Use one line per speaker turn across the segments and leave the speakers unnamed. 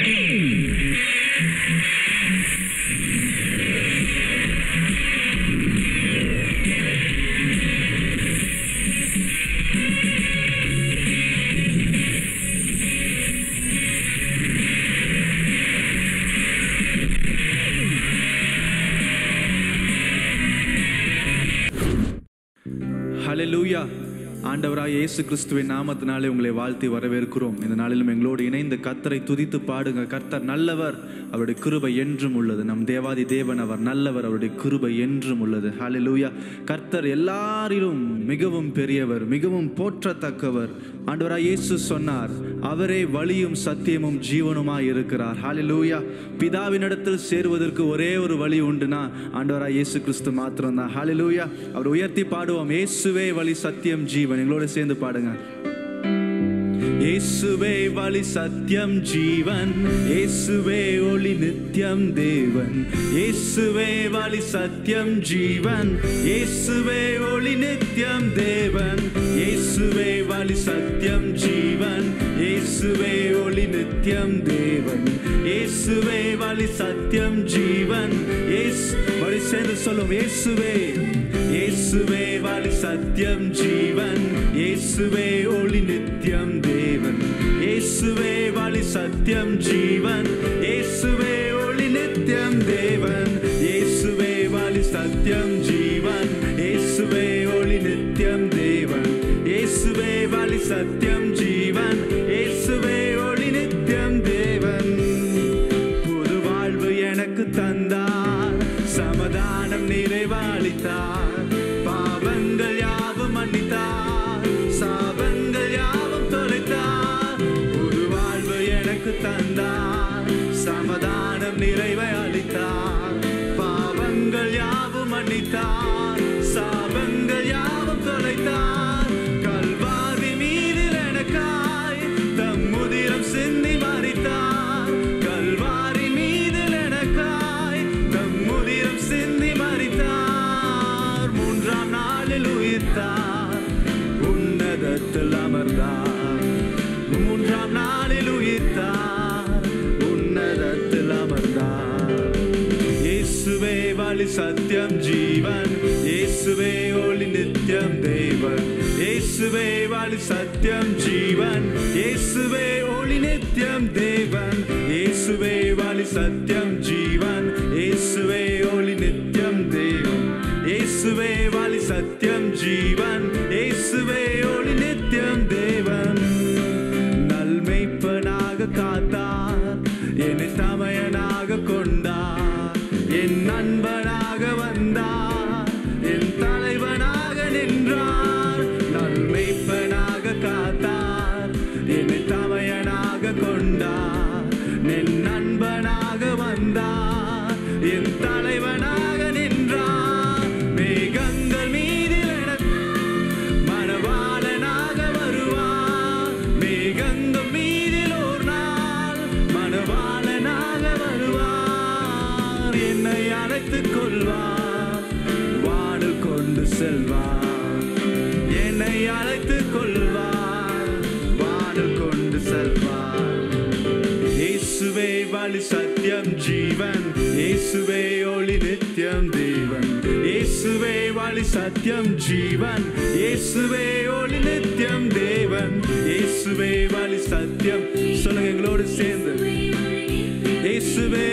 ஹalleluya ஆண்டவராய் இயேசு கிறிஸ்துவின் நாமத்தினாலே உங்களை வாழ்த்தி வரவேற்கிறோம் இந்த நாளிலும் எங்களோடு இணைந்து கர்த்தரை துதித்து பாடுங்க கர்த்தர் நல்லவர் அவருடைய கிருபை என்றும் உள்ளது நம் தேவாதி தேவன் அவர் நல்லவர் அவருடைய கிருபை என்றும் உள்ளது ஹalleluya கர்த்தர் எல்லாரிலும் மிகவும் பெரியவர் மிகவும் போற்றத்தக்கவர் ஆண்டவராய் இயேசு சொன்னார் அவரே வழியும் சத்தியமும் ஜீவனுமாய் இருக்கிறார் ஹalleluya பிதாவினிடத்தில் சேருவதற்கு ஒரே ஒரு வழி உண்டுனா ஆண்டவராய் இயேசு கிறிஸ்து மாத்திரம் தான் ஹalleluya அவர் உயர்த்தி பாடுவோம் இயேசுவே வழி சத்தியம் ஜீவன் எங்களோட சேர்ந்து பாடுங்க இயேசுவே வழி சத்தியம் ஜீவன் இயேசுவே ஒளி நித்தியம் தேவன் இயேசுவே வழி சத்தியம் ஜீவன் இயேசுவே ஒளி நித்தியம் தேவன் இயேசுவே வழி சத்தியம் ஜீவன் இயேசுவே ஒளி நித்தியம் தேவன் இயேசுவே வழி சத்தியம் ஜீவன் இயேசு வழி சேர்ந்து சொல்லும் இயேசுவே இயேசுவே வழி சத்தியம் ஜீவன் இயேசுவே ஒளி நித்தியம் தேவன் இயேசுவே வழி சத்தியம் ஜீவன் இயேசுவே ஒளி நித்தியம் தேவன் இயேசுவே வழி சத்தியம் ஜீவன் இயேசுவே ஒளி நித்தியம் தேவன் இயேசுவே வழி சத்தியம் ஜீவன் இயேசுவே ஒளி நித்தியம் தேவன் புது வாழ்வு எனக்கு தந்தார் சமாதானம் நிறைவாளித்தார் பாவங்கள் யாவும் மன்னித்தார் சாபங்கள் யாவும் தொலைத்தார் புது வாழ்வு எனக்கு தந்தார் சமாதானம் நிறைவை அளித்தார் பாவங்கள் யாவும் மன்னித்தார் சாபங்கள் யாவும் தொலைத்தார் கல்வாரி மீதில் எனக்காய் தம் முதிரம் சிந்தி மறித்தார் கல்வாரி மீதில் எனக்காய் தம் முதிரம் சிந்தி மறித்தார் மூன்றாம் நாளில் உயிர்த்தார் உன்னதத்தில் அமர்ந்தார் மூன்றாம் நாளில் உயிர்த்தார் உன்னதத்தில் அமர்ந்தார் இயேசுவே வழி சத்தியம் ஜீவன் இயேசுவே ஒளி நித்தியம் தேவன் இயேசுவே வழி சத்தியம் ஜீவன் இயேசுவே ஒளி நித்தியம் தேவன் இயேசுவே வழி சத்தியம் ஜீவன் இயேசுவே ஒளி நித்தியம் தேவன் இயேசுவே வழி சத்தியம் ஜீவன் இயேசுவே ஒளி நித்தியம் தேவன் நல்மெய்ப்பனாக காத்தார் என்னை தமையனாக கொண்டார் என் நண்பனாக வந்தார் என் தலைவனாக நின்றார் நல்மெய்ப்பனாக காத்தார் என்னை தமையனாக கொண்டார் என் நண்பனாக வந்தார் என் தலைவனாக நின்றார் மேகங்கள் மீதில் எனக்கு மணவாளனாக வருவார் மேகங்கம் மீதில் ஒரு நாள் மணவாளனாக வருவார் என்னை அழைத்துக் கொள்வார் வாடு கொண்டு செல்வார் என்னை அழைத்துக் கொள்வார் வாடு கொண்டு செல்வார் இயேசுவே வழி சத்தியம் ஜீவன் இயேசுவே ஒளி நித்தியம் தேவன் இயேசுவே வழி சத்தியம் ஜீவன் இயேசுவே ஒளி நித்தியம் தேவன் இயேசுவே வழி சத்தியம் சொல்லுங்க எங்களோடு சேர்ந்து இயேசுவே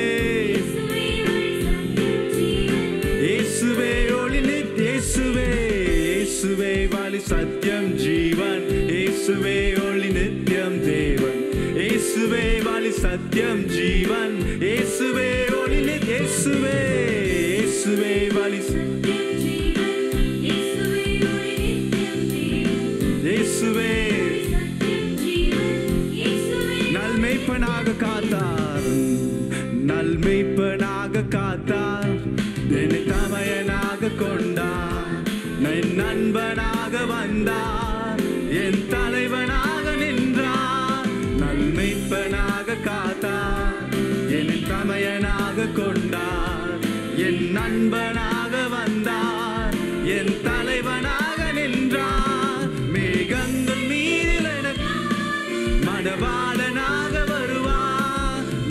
இயேசுவே ஒளி நித் இயேசுவே இயேசுவே வழி சத்தியம் ஜீவன் இயேசுவே ஒளி நித்தியம் தேவன் இயேசுவே வழி சத்தியம் ஜீவன் இயேசுவே ஒளி நித் இயேசுவே இயேசுவே வழி இயேசுவே நல்மெய்ப்பனாக காத்தார் நல்மெய்ப்பனாக காத்தார் என்னை தமையனாக கொண்டார் என் நண்பனாக வந்தார் என் தலைவனாக நின்றார் நல்மெய்ப்பனாக காத்தார் என்னை தமையனாக கொண்டார் என் நண்பனாக வந்தார் என் தலைவனாக நின்றார் மேகங்கள் மீதில் எனக்கு மணவாளனாக வருவார்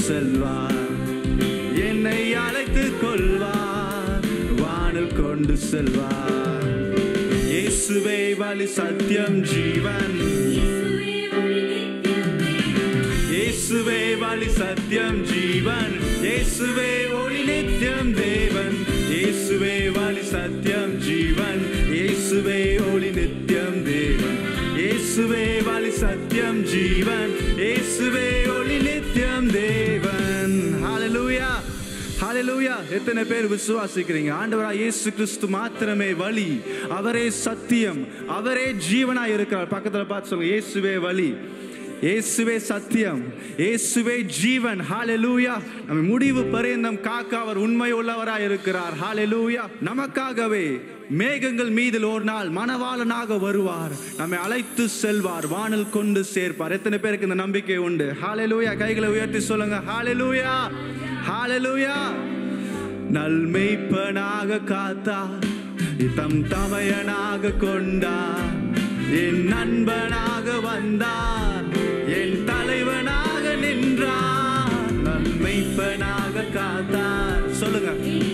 செல்வார் என்னை அழைத்து கொள்வார் வானில் கொண்டு செல்வார் இயேசுவே வழி சத்தியம் ஜீவன் இயேசுவே வழி சத்தியம் ஜீவன் இயேசுவே ஒளி நித்தியம் தேவன் இயேசுவே வழி சத்தியம் ஜீவன் இயேசுவே ஒளி நித்தியம் தேவன் இயேசுவே வழி சத்தியம் ஜீவன் இயேசுவே ஒளி நித்தியம் தேவன் ஹalleluya ஹalleluya எத்தனை பேர் விசுவாசிக்கிறீங்க ஆண்டவரா இயேசு கிறிஸ்து மாத்திரமே வழி அவரே சத்தியம் அவரே ஜீவனா இருக்கிறார் பக்கத்துல பார்த்து சொல்லுங்க இயேசுவே வழி இயேசுவே சத்தியம் இயேசுவே ஜீவன் ஹalleluya நம்ம முடிவு பரியந்தம் காக்க அவர் உண்மை உள்ளவராய் இருக்கிறார் ஹalleluya நமக்காகவே மேகங்கள் மீதில் ஒரு நாள் மணவாளனாக வருவார் நம்மை அழைத்து செல்வார் வானில் கொண்டு சேர்ப்பார் எத்தனை பேருக்கு இந்த நம்பிக்கை உண்டு ஹalleluya கைகளை உயர்த்தி சொல்லுங்க ஹalleluya ஹalleluya நல்மெய்ப்பனாக காத்தார் தம் தமையனாக கொண்டார் என் நண்பனாக வந்தார் என் தலைவனாக நின்றார் நன்மைப்பனாக காத்தார் சொல்லுங்க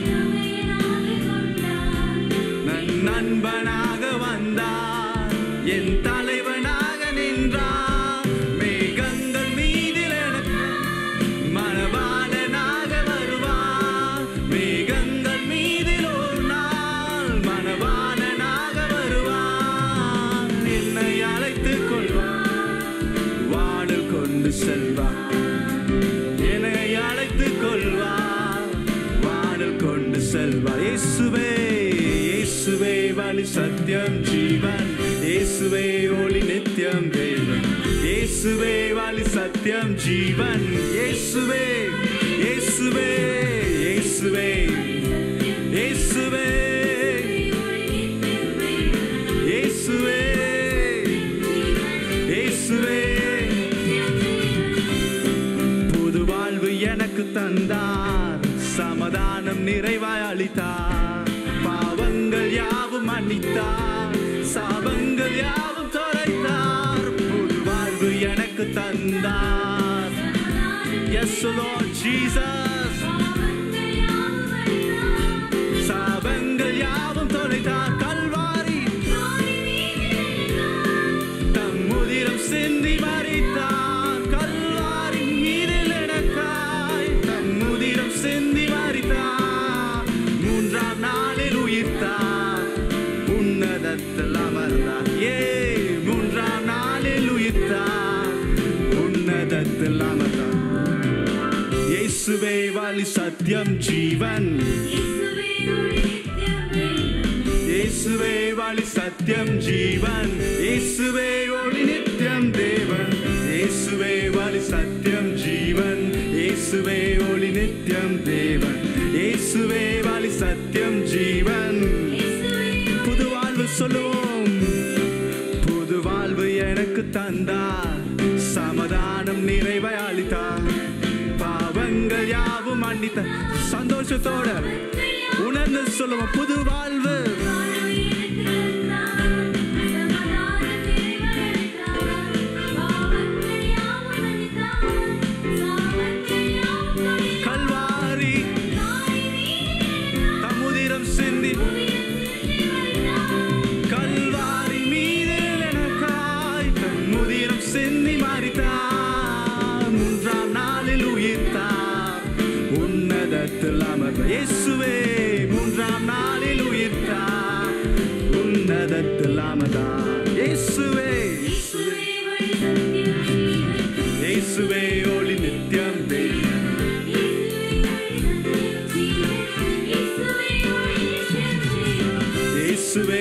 நன் நண்பனாக வந்தார் என் தலைவனாக நின்றார் மேகங்கள் மீதில் எனக்கு மணவாளனாக வருவார் மேகங்கள் மீதில் ஒரு நாள் மணவாளனாக வருவார் என்னை அழைத்துக் கொள்வார் வானில் கொண்டு செல்வார் என்னை அழைத்துக் கொள்வார் வானில் கொண்டு செல்வார் இயேசுவே இயேசுவே வழி சத்தியம் ஜீவன் இயேசுவே ஒளி நித்தியம் தேவன் இயேசுவே வழி சத்தியம் ஜீவன் இயேசுவே இயேசுவே இயேசுவே இயேசுவே இயேசுவே இயேசுவே புது வாழ்வு எனக்கு தந்தார் சமாதானம் நிறைவாய் அளித்தார் பாவங்கள் யாவும் மன்னித்தார் சாபங்கள் யாவும் தொலைத்தார் புது வாழ்வு எனக்கு தந்தார் எஸ் Lord Jesus சாபங்கள் யாவும் தொலைத்தார் கல்வாரி தம் முதிரம் சிந்தி மறித்தார் கல்வாரி மீதில் எனக்காய் தம் முதிரம் சிந்தி மறித்தார் மூன்றாம் நாளில் உயிர்த்தார் உன்னதத்தில் அமர்ந்தார் ஏ மூன்றாம் நாளில் உயிர்த்தார் உன்னதத்தில் அமர்ந்தார் இயேசுவே வழி சத்தியம் ஜீவன் இயேசுவே வழி சத்தியம் ஜீவன் இயேசுவே ஒளி நித்தியம் தேவன் இயேசுவே வழி சத்தியம் ஜீவன் இயேசுவே ஒளி நித்தியம் தேவன் இயேசுவே வழி சத்தியம் ஜீவன் புது வாழ்வு சொல்லுவோம் புது வாழ்வு எனக்கு தந்தார் சமாதானம் நிறைவை அளித்தார் பாவங்கள் யாவும் மன்னித்த சந்தோஷத்தோட உணர்ந்து சொல்லுவோம் புது வாழ்வு கல்வாரி தமுதிரம் சிந்தி கல்வாரி மீதில் எனக்காய் தன் முதிரம் சிந்தி மாறித்தார் மூன்றாம் நாளில் உயிர்த்தார் உன்னதத்தில் அமர்ந்த இயேசுவே மூன்றாம் நாளில் உயிர்த்தார் உன்னதத்தில் அமர்ந்தார் இயேசுவே இயேசுவே ஒளி நித்தியம் தேவன் இயேசுவே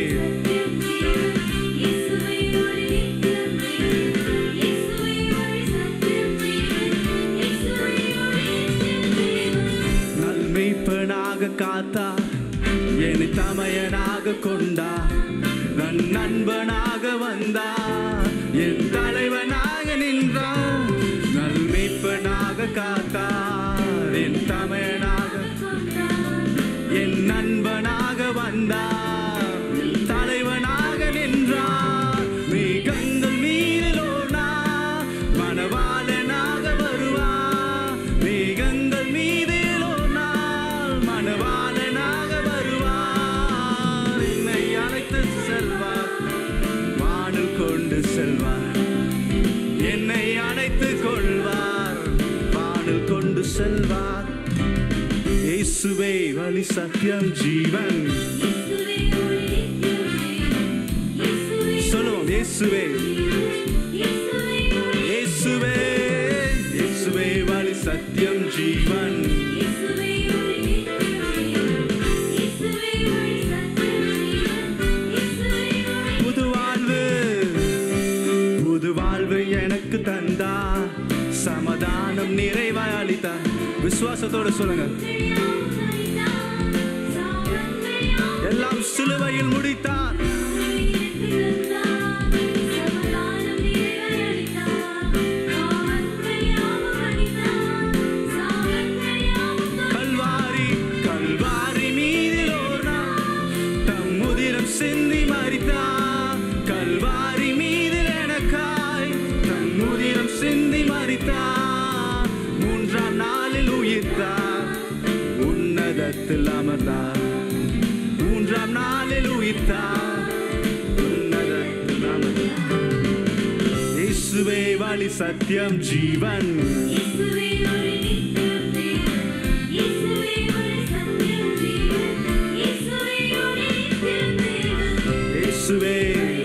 நன்மைப்பனாக காத்தா என்னை தமையனாக கொண்டா நன் நண்பனாக வந்தா என் தலைவனாக நின்றான் நன்மைப்பனாக காத்தார் என் தமையனாக என் நண்பனாக வந்தார் என் தலைவனாக நின்றார் மேகங்கள் மீதில் ஓனா மணவாளனாக வருவார் வழி சத்தியம் ஜீவன் சொல்லுவோம் இயேசுவே இயேசுவே இயேசுவே வழி சத்தியம் ஜீவன் புது வாழ்வு புது வாழ்வு எனக்கு தந்தா சமாதானம் நிறைவாய் அளித்தார் விசுவாசத்தோட சொல்லுங்க எல்லாம் சிலுவையில் முடித்தார் கல்வாரி கல்வாரி மீதில் ஒரு நாள் தம் முதிரம் சிந்தி மறித்தார் கல்வாரி மீதில் எனக்காய் தன் முதிரம் சிந்தி மறித்தார் மூன்றாம் நாளில் உயிர்த்தார் உன்னதத்தில் அமர்ந்தார் மூன்றாம் நாளில் உயிர்த்தார் உன்னதத்தில் அமர்ந்தார் இயேசுவே வழி சத்தியம் ஜீவன் இயேசுவே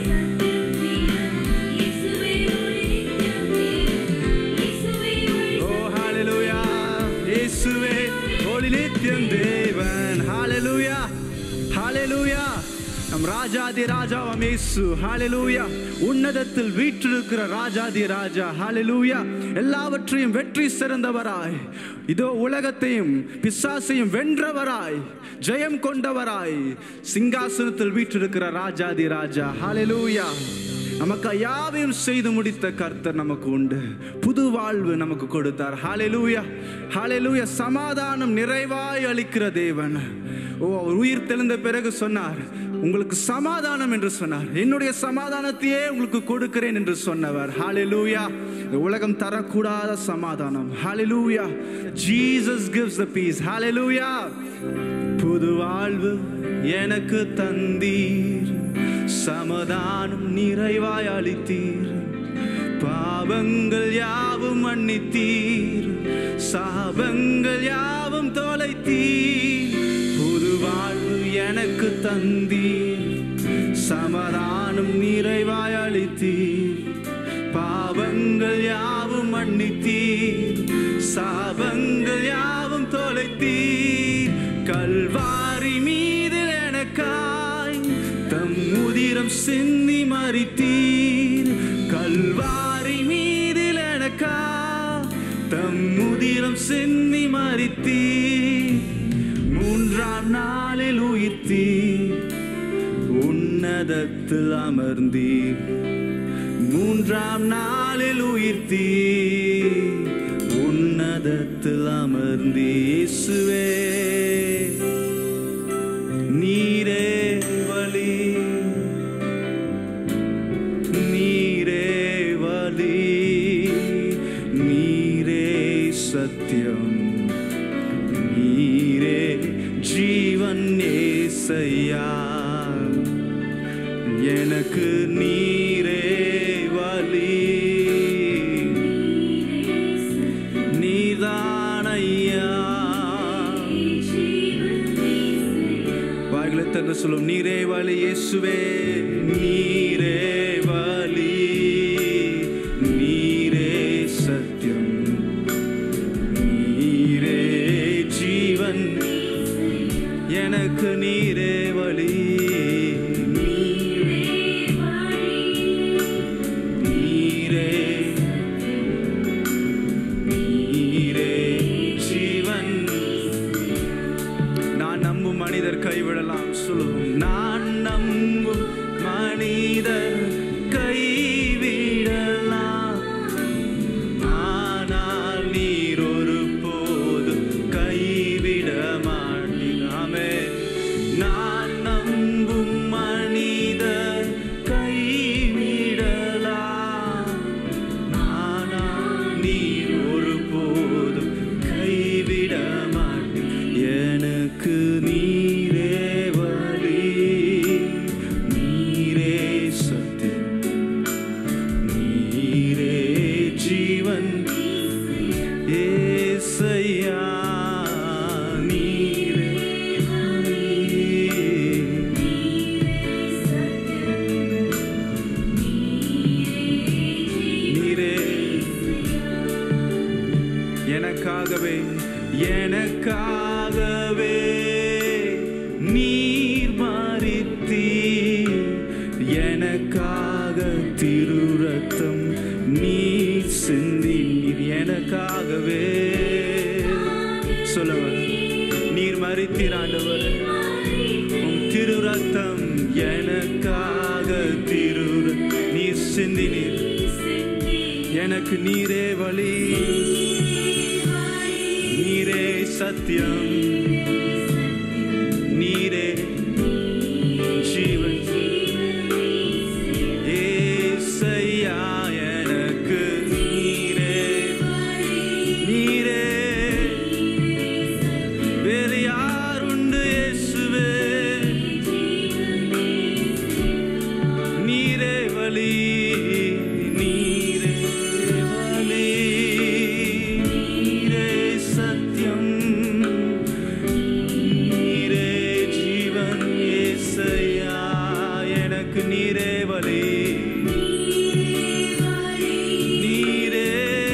ஓ ஹalleluya இயேசுவே ஒளி நித்தியம் தேவன் ஹalleluya ஹalleluya நம் ராஜாதி ராஜாவாம் இயேசு ஹalleluya உன்னதத்தில் வீற்றிருக்கிற ராஜாதி ராஜா ஹalleluya எல்லாவற்றையும் வெற்றி சிறந்தவராய் இதோ உலகத்தையும் பிசாசையும் வென்றவராய் ஜெயம் கொண்டவராய் சிங்காசனத்தில் வீற்றிருக்கிற ராஜாதி ராஜா ஹalleluya நமக்கு யாவையும் செய்து முடித்த கர்த்தர் நமக்கு உண்டு புது வாழ்வு நமக்கு கொடுத்தார் ஹalleluya ஹalleluya சமாதானம் நிறைவாய் அளிக்கிற தேவன் ஓ அவர் உயிர் தெளிந்த பிறகு சொன்னார் உங்களுக்கு சமாதானம் என்று சொன்னார் என்னுடைய சமாதானத்தையே உங்களுக்கு கொடுக்கிறேன் என்று சொன்னவர் ஹalleluya இந்த உலகம் தரக்கூடாத சமாதானம் ஹalleluya Jesus gives the peace ஹalleluya புது வாழ்வு எனக்கு தந்தீர் சமாதானம் நிறைவாய் அளித்தீர் பாவங்கள் யாவும் மன்னித்தீர் சாபங்கள் யாவும் தொலைத்தீர் புது வாழ்வு எனக்கு தந்தீர் சமாதானம் நிறைவாய் அளித்தீர் பாவங்கள் யாவும் மன்னித்தீர் சாபங்கள் யாவும் தொலைத்தீர் கல்வாரி மீதில் எனக்காய் தம் உதிரம் சிந்தி மறித்தீர் கல்வாரி மீதில் எனக்கா தம் உதிரம் சிந்தி மறித்தீர் மூன்றாம் நாளில் உயிர்த்தீர் உன்னதத்தில் அமர்ந்தீர் மூன்றாம் நாளில் உயிர்த்தீர் உன்னதத்தில் அமர்ந்தீசுவே நீரே வழி நீரே வழி நீரே சத்தியம் நீரே ஜீவன் ஏசையா எனக்கு நீரே வழி நீதானையா வாய்களை தந்து சொல்லும் நீரே வழி இயேசுவே நீரே வழி நீரே சத்தியம் நீரே ஜீவன் எனக்கு நீரே வழி நீரே நீரே ஜீவன் நான் நம்பும் மனிதர் கைவிடலாம் சொல்லுவோம் நான் நம்பும் மனிதர் கைவிடலாம் ஆனால் நீர் ஒரு போது கைவிட மாட்டீராமே நான் நம்பும் மனிதர் கைவிடலாம் ஆனால் நீர் ஒரு போதும் கைவிட மாட்டீர் எனக்கு நீரே வழி மறித்தி எனக்காக திரு ரத்தம் நீ சிந்தி நீர் எனக்காகவே சொல்லுங்க நீர் மறித்தீர் ஆண்டவர் உம் திரு ரத்தம் எனக்காக திரு நீர் சிந்தினீர் எனக்கு நீரே வழி நீரே சத்தியம் நீரே ஜீவன் ஏசையா எனக்கு நீரே நீரே வேறு யாருண்டு இயேசுவே நீரே வழி நீரே வழி நீரே சத்தியம் நீரே ஜீவன் ஏசையா எனக்கு நீரே வழி நீரே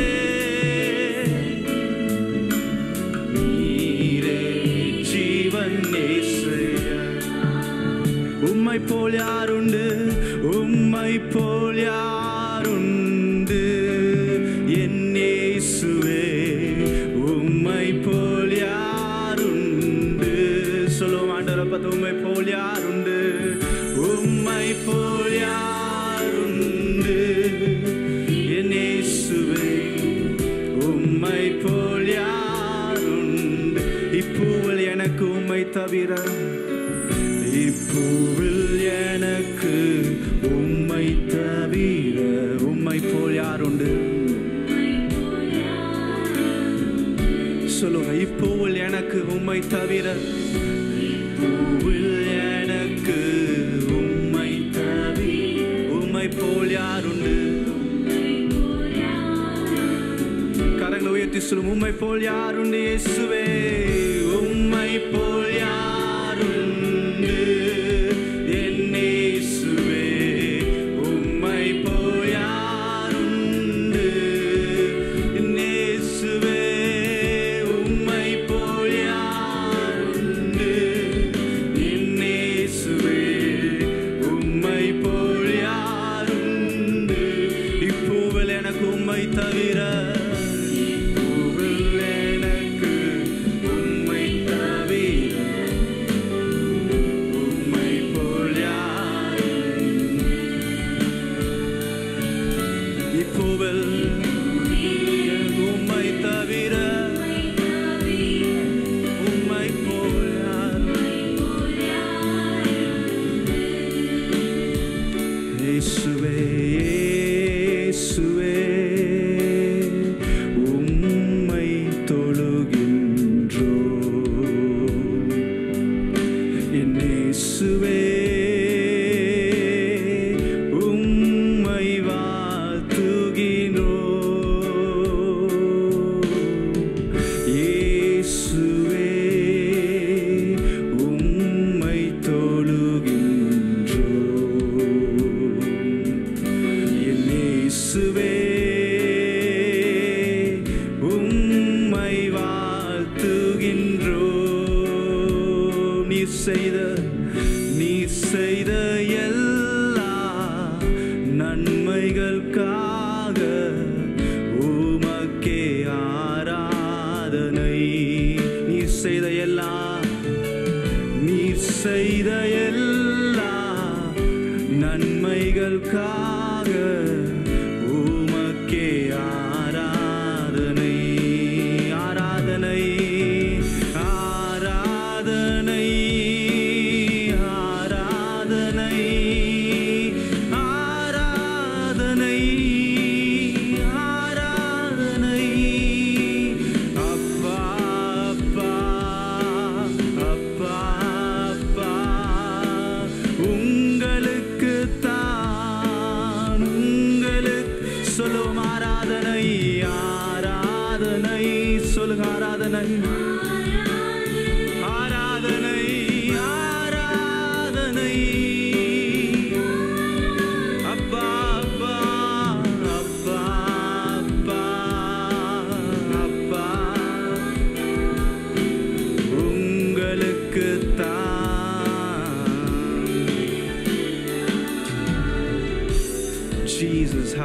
நீரே ஜீவன் ஏசையா உம்மை போல் யாருண்டு உம்மை போல் யாருண்டு என் இயேசுவே உம்மை போல் யாருண்டு சொல்லுவோம் ஆண்டவரை பார்த்து உம்மை போல் யாருண்டு உம்மை போல் யாருண்டு என் இயேசுவே உம்மை போல் யாருண்டு இப்பூவில் எனக்கு உம்மை தவிர இப்பூவில் எனக்கு உம்மை தவிர உம்மை போல் யாருண்டு சொல்லுங்க இப்பூவில் எனக்கு உம்மை தவிர இப்பூவில் எனக்கு உம்மை தவிர உம்மை போல் யாருண்டு கரங்களை உயர்த்தி சொல்லும் உம்மை போல் யாருண்டு இயேசுவே உம்மை போல் யாருண்டு என் இயேசுவே உம்மை போல் யாருண்டு என் இயேசுவே உம்மை போல் யாருண்டு என் இயேசுவே உம்மை போல் யாருண்டு இப்பூவில் எனக்கு உம்மை தவிர இப்பூவில் எனக்கு உம்மை தவிர உம்மை போல் யாருண்டு இப்பூவில் எனக்கு உம்மை தவிர உம்மை போல் யாருண்டு இயேசுவே இயேசுவே உம்மை தொழுகின்றோ என் இயேசுவே உம்மை வாழ்த்துகின்றோ இயேசுவே உம்மை தொழுகின்றோ என் இயேசுவே உம்மை வாழ்த்துகின்றோ நீர் செய்த நீர் செய்த எல்லா நன்மைகளுக்காக உமக்கே ஆராதனை நீர் செய்த எல்லா நீர் செய்த எல்லா நன்மைகளுக்காக உமக்கே ஆராதனை ஆராதனை ஆராதனை ஆராதனை ஆராதனை ஆராதனை அப்பா அப்பா அப்பா அப்பா உங்களுக்கு தான்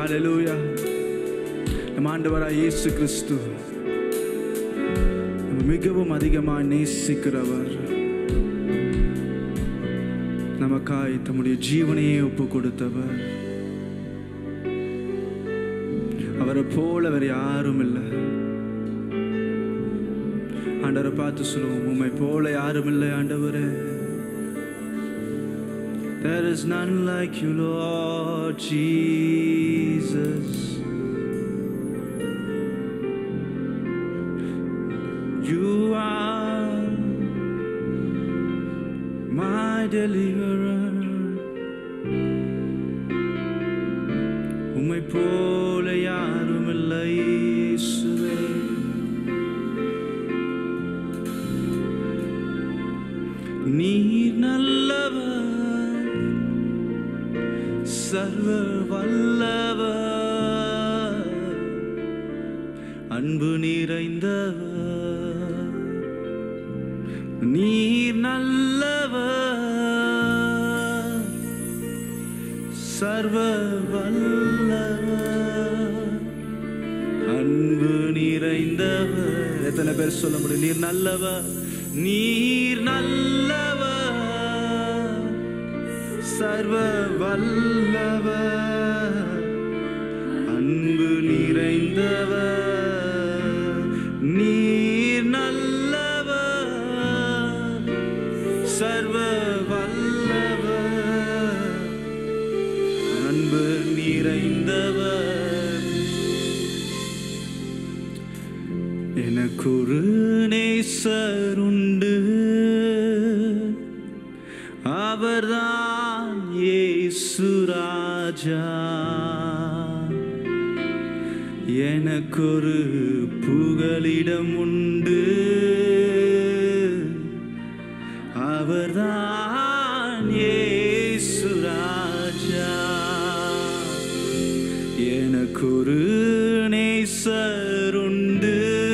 ஹalleluya நம் ஆண்டவராய் இயேசு கிறிஸ்து நம்மை மிகவும் அதிகமாக நேசிக்கிறவர் நமக்காய் தம்முடைய ஜீவனையே ஒப்பு கொடுத்தவர் அவரை போல வேற யாரும் இல்லை ஆண்டவரை பார்த்து சொல்லுவோம் உண்மை போல யாரும் இல்லை ஆண்டவரே There is none like you, Lord Jesus. You are my deliverer. உம்மை போல யாரும் இல்லை இயேசுவே. நீர் நல்லவர் சர்வ வல்லவர் அன்பு நிறைந்தவர் நீர் நல்லவர் சர்வ வல்லவர் அன்பு நிறைந்தவர் எத்தனை பேர் சொல்ல முடியும் நீர் நல்லவர் நீர் நல்லவர் சர்வ வல்லவர் அன்பு நிறைந்தவர் நீர் நல்லவர் சர்வ வல்லவர் அன்பு நிறைந்தவர் எனக்கொரு நேசருண்டு அவர்தான் இயேசு ராஜா எனக்கொரு புகலிடம் உண்டு அவர்தான் இயேசு ராஜா எனக்கொரு நேசருண்டு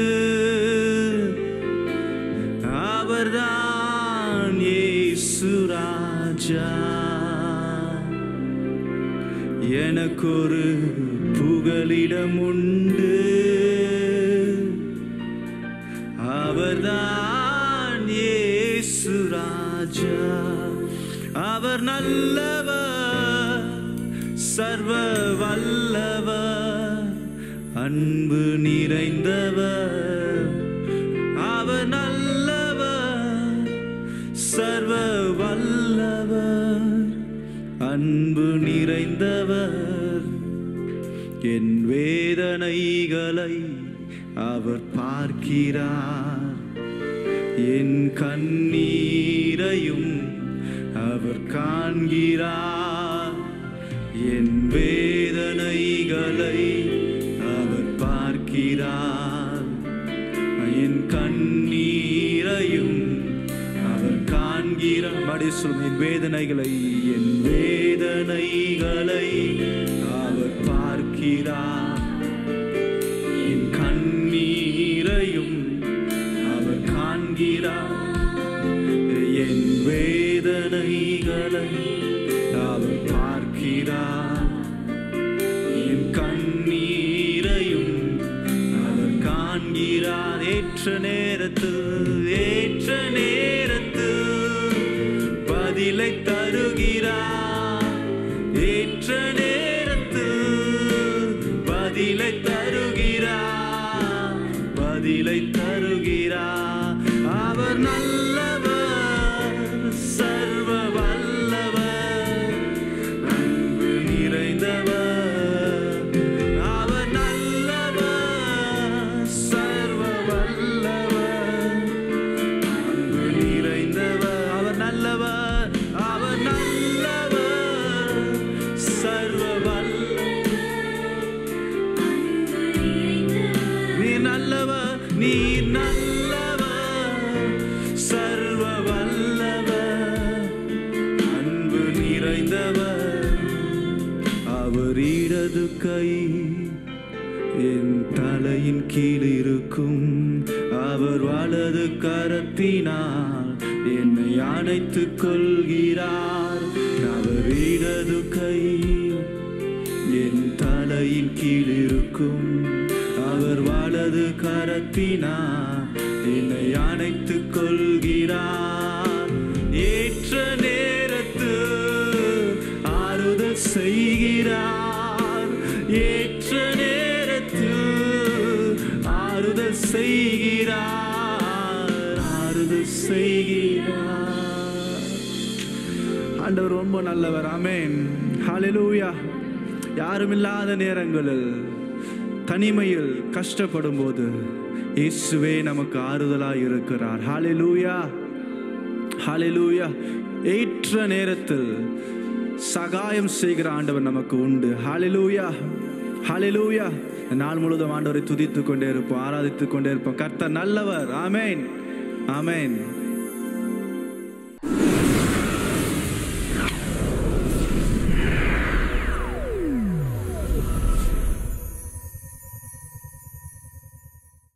அவர்தான் இயேசு ராஜா எனக்கொரு புகலிடம் உண்டு அவர்தான் இயேசு ராஜா அவர் நல்லவர் சர்வ வல்லவர் அன்பு நிறைந்தவர் அவர் நல்லவர் சர்வ வல்லவர் அன்பு நிறைந்தவர் என் வேதனைகளை அவர் பார்க்கிறார் என் கண்ணீரையும் அவர் காண்கிறார் என் வேதனைகளை அவர் பார்க்கிறார் என் கண்ணீரையும் அவர் காண்கிறார் மடி சொல்லும் என் வேதனைகளை என் வேதனைகளை அவர் பார்க்கிறார் என் கண்ணீரையும் அவர் காண்கிறார் என் வேதனைகளை அவர் பார்க்கிறார் என் கண்ணீரையும் அவர் காண்கிறார் ஏற்ற நேரத்தில் ஏற்ற நேரத்தில் பதிலை தருகிறார் ஏற்ற நேரத்தில் பதிலை தருகிறார் பதிலை தருகிறார் அவர் நல்லவர் சர்வ வல்லவர் அன்பு நிறைந்தவர் அவர் நல்லவர் சர்வ வல்லவர் அன்பு நிறைந்தவர் அவர் நல்லவர் அவர் நல்லவர் சர்வ வல்லவர் நீ நல்லவர் நீ நல்லவர் சர்வ வல்லவர் அன்பு நிறைந்தவர் அவர் இடது கை என் தலையின் கீழ் இருக்கும் அவர் வலது கரத்தினால் என்னை அணைத்துக் கொள்கிறார் அவர் இடது கை என் தலை அடையின் கீழ் இருக்கும் அவர் வலது கரத்தினா என்னை அணைத்துக் கொள்கிறார் ஏற்ற நேரத்து ஆறுதல் செய்கிறார் ஏற்ற நேரத்து ஆறுதல் செய்கிறார் ஆறுதல் செய்கிறார் ஆண்டவர் ரொம்ப நல்லவர் ஆமென் ஹalleluya யாரும் இல்லாத நேரங்களில் தனிமையில் கஷ்டப்படும் போது இயேசுவே நமக்கு ஆறுதலாய் இருக்கிறார் ஹalleluya ஹalleluya ஏற்ற நேரத்தில் சகாயம் செய்கிற ஆண்டவர் நமக்கு உண்டு ஹalleluya ஹalleluya இந்த நாள் முழுவதும் ஆண்டவரை துதித்துக் கொண்டே இருப்போம் ஆராதித்துக் கொண்டே இருப்போம் கர்த்தர் நல்லவர் ஆமென் ஆமென்